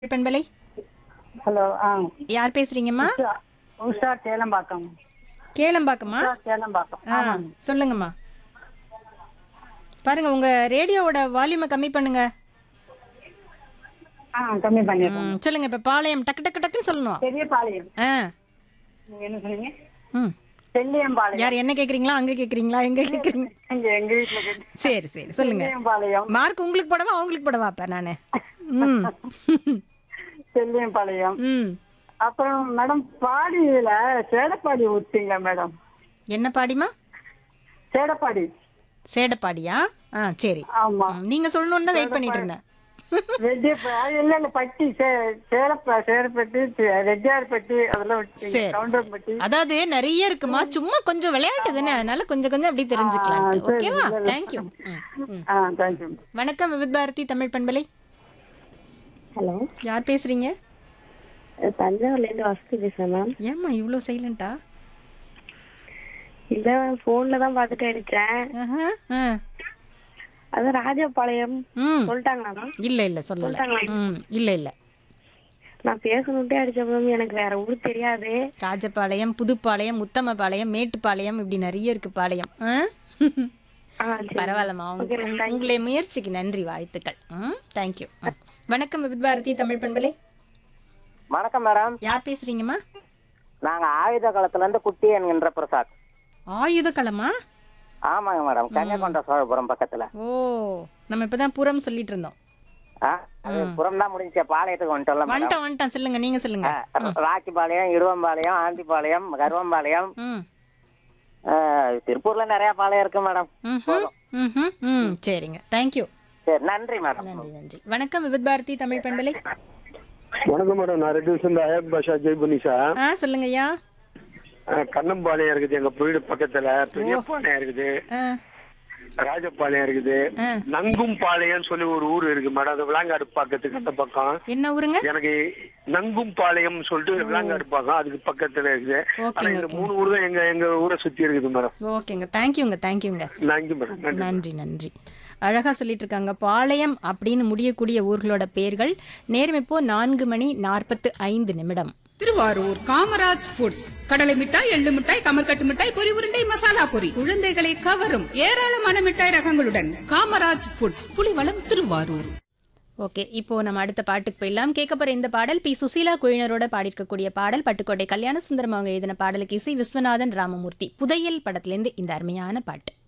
பெண்பலை hello ஆ யார் பேசுறீங்கம்மா உஷா உஷா சேலம்பாக்கம் கேளம்பாக்கம்மா உஷா சேலம்பாக்கம் ஆ ஆமாங்க சொல்லுங்கம்மா பாருங்க உங்க ரேடியோவோட வால்யூமை கம்மி பண்ணுங்க ஆ கம்மி பண்ணிடுறேன் ம், சொல்லுங்க இப்ப பாளையம் டக்கு டக்கு டக்குன்னு சொல்லணும் பெரிய பாளையம் ஆ நீங்க என்ன சொன்னீங்க ம் செல்லியம்பாளையம் யார் என்ன கேக்குறீங்களா அங்க கேக்குறீங்களா எங்க கேக்குறீங்க இங்க எங்க வீட்டுல கேட்டு சரி சரி சொல்லுங்க செல்லியம்பாளையம் மார்க் உங்களுக்கு போடவா அவங்களுக்கு போடவா அப்ப நானு ம் செல்லியம்பாளையம் ம் அப்புறம் மேடம் பாடியில சேடப்பாடி ஊத்தீங்களா மேடம் என்ன பாடிமா சேடப்பாடி சேடப்பாடியா ஆ சரி ஆமா ம், நீங்க சொல்லணும்னு தான் வெயிட் பண்ணிட்டு இருந்தேன் ரெட்டிய இல்ல இல்ல பட்டி சே- சேலப்ப சேரப்பட்டி ரெட்டியார்பட்டி அதெல்லாம் விட்டீங்க சரி கவுண்டர்பட்டி அதாவது நிறைய இருக்குமா சும்மா கொஞ்சம் விளையாட்டு தானே அதனால கொஞ்சம் கொஞ்சம் அப்படி தெரிஞ்சுக்கலாம் ஆ, சரி, ஓகேவா இல்ல, இல்ல. தேங்க்யூ ஆ தேங்க்யூ வணக்கம் விவித் பாரதி தமிழ் பண்பலை ஹலோ யார் பேசுறீங்க தஞ்சாவூர்லேருந்து வசதி பேசுகிறேன் மேம் ஏம்மா இவ்வளோ சைலண்டா இல்லை ஃபோனில் தான் பார்த்துட்டு அடித்தேன் அது ராஜபாளையம் ம் சொல்லிட்டாங்களா மேம் இல்ல இல்ல சொல்லல ம் இல்ல இல்ல நான் பேசணுன்ட்டே அடித்தேன் மேம் எனக்கு வேற ஊர் தெரியாது ராஜபாளையம் புதுப்பாளையம் உத்தமபாளையம் மேட்டுப்பாளையம் இப்படி நிறைய இருக்கு பாளையம் ஆ? ஆ சரி பரவாயில்லம்மா உங்க- உங்க- உங்களுடைய முயற்சிக்கு நன்றி வாழ்த்துக்கள் ம் தேங்க்யூ வணக்கம் விவித் பாரதி தமிழ் பண்பலை வணக்கம் மேடம் யார் பேசுறீங்கம்மா நாங்க ஆயுத காலத்துல இருந்து குட்டி என்கின்ற பிரசாத் ஆயுத களமா ஆமாங்க மேடம் கன்னியாகுண்ட சோழபுரம் பக்கத்துல ஓ நம்ம இப்பதான் புறம் சொல்லிட்டு இருந்தோம் ஆ, அது புறம் தான் முடிஞ்ச பாளையத்துக்கு வந்துட்டோம்ல மேடம் வந்துட்டோம் வந்துட்டோம் சொல்லுங்க நீங்க சொல்லுங்க ராக்கிபாளையம் இடுவம்பாளையம் ஆண்டிபாளையம் கருவம்பாளையம் ம் ஆ, திருப்பூர்ல நிறைய பாளையம் இருக்கு மேடம் ம்ஹும், ம்ஹும், ம் சரிங்க தேங்க்யூ சரி நன்றி மேடம் நன்றி நன்றி வணக்கம் விவித் பாரதி தமிழ் பண்பலை வணக்கம் மேடம் நான் ரெண்டு வருஷம் அயப் பாஷா ஜெய்புனிஷா ஆ சொல்லுங்க ஐயா கண்ணம்பாளையம் இருக்குது எங்க வீடு பக்கத்துல பெரியப்பாளையம் இருக்குது ஆ ராஜபாளையம் இருக்குது ஆ. நங்கும் பாளையம் சொல்லி ஒரு ஊர் இருக்கு மேடம் அது விளாங்காடு பக்கத்துக்கு அந்த பக்கம் என்ன ஊருங்க எனக்கு நங்கும் பாளையம் சொல்லிட்டு விளாங்காடு பக்கம் அதுக்கு பக்கத்துல இருக்குது ஆனா ஓகேங்க இந்த மூணு ஊர் தான் எங்க எங்க ஊரை சுத்தி இருக்குது மேடம் ஓகேங்க தேங்க்யூங்க தேங்க்யூங்க நன்றி மேடம் நன்றி நன்றி நன்றி அழகா சொல்லிட்டு இருக்காங்க பாளையம் அப்படின்னு முடியக்கூடிய ஊர்களோட பெயர்கள் நேரம் இப்போ நான்கு மணி நாற்பத்து ஐந்து நிமிடம் திருவாரூர் காமராஜ் ஃபுட்ஸ் கடலை மிட்டாய் எள்ளு மிட்டாய் கமர்கட்டு மிட்டாய் பொரி உருண்டை மசாலா பொரி குழந்தைகளை கவரும் ஏராளமான மிட்டாய் ரகங்களுடன் காமராஜ் ஃபுட்ஸ் புலிவளம் திருவாரூர் ஓகே இப்போ நம்ம அடுத்த பாட்டுக்கு போயிடலாம் கேட்க போற இந்த பாடல் பி சுசீலா குழுவினரோட பாடியிருக்கக்கூடிய பாடல் பட்டுக்கோட்டை கல்யாண சுந்தரம் அவங்க எழுதின பாடலுக்கு இசை விஸ்வநாதன் ராமமூர்த்தி புதையல் படத்திலேருந்து இந்த அருமையான பாட்டு